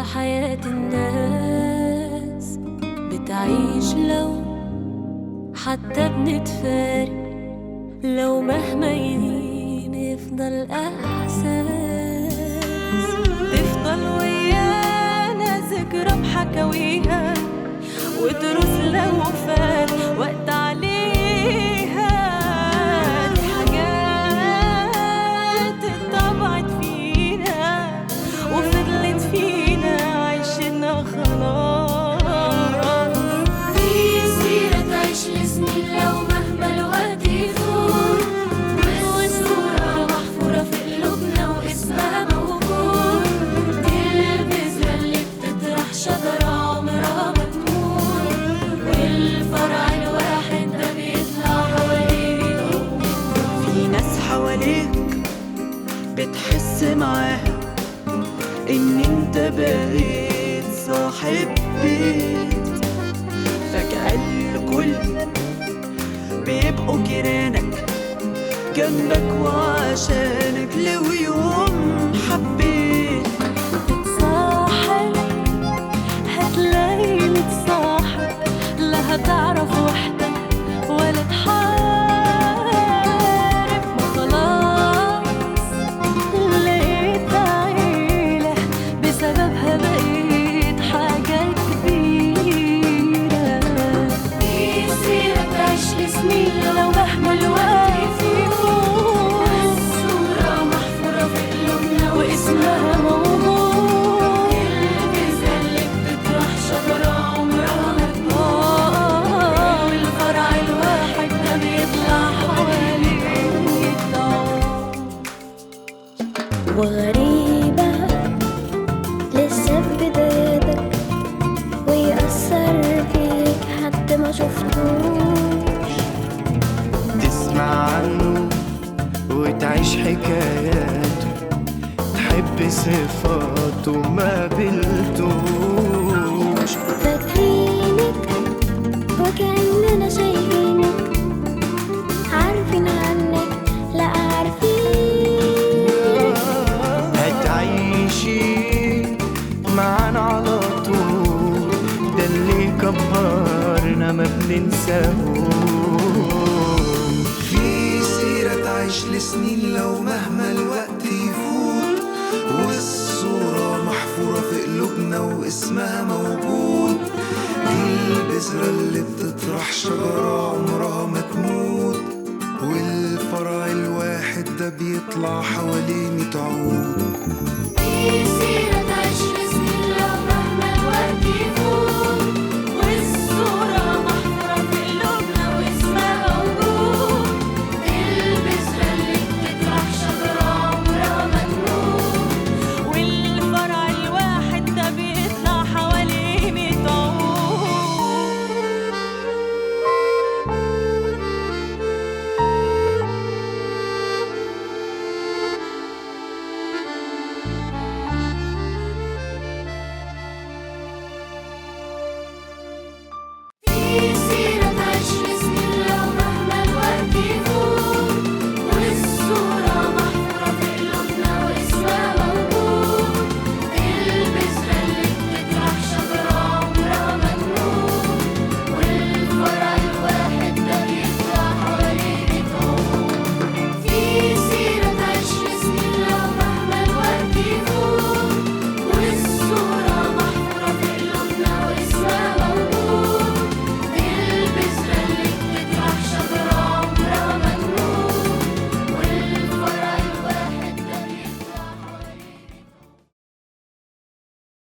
حياة الناس بتعيش لو حتى بنتفارق لو مهما يهين يفضل احساس تفضل ويانا ذكرى بحكاويها ودروس لو فات وقت عليها دي حاجات اتطبعت فينا وفضلت فينا عايشينها خلاص في سيرة تعيش لسنين لو مهما الوقت يفوت والصورة محفورة في قلوبنا واسمها موجود دي البذرة اللي بتطرح شجرة عمرها ما تموت والفرع الواحد ده بيطلع حواليه في ناس حواليك بتحس معاها ان انت بقيت صاحب بيت فجأة الكل بيبقوا جيرانك جنبك وعشانك لو يوم حبيت تتصاحب هتلاقي متصاحب لا هتعرف وحدك ولا تحارب ما خلاص لقيت عيلة بسببها بقيت حاجة كبيرة في سيرة تعيش لسنين لو مهما الوقت يفوت الصورة محفورة في قلوبنا واسمها موجود البذرة اللي بتطرح شجرة عمرها ما تموت والفرع الواحد ده بيطلع حواليه وغريبة لسه في بدايتك ويأثر فيك حد ما شفتوش تسمع عنه وتعيش حكاياته تحب صفاته ما قبلتوش فاكرينك وكأننا شايفينك عارفين عنك لا عارفين هتعيشي معانا على طول ده اللي كبرنا ما بننساهوش في سيرة تعيش لسنين لو مهما الوقت يفوت والصورة محفورة في قلوبنا واسمها موجود دي البذرة اللي بتطرح شجرة عمرها ما تموت والفرع الواحد ده بيطلع حواليه ميت عود في سيرة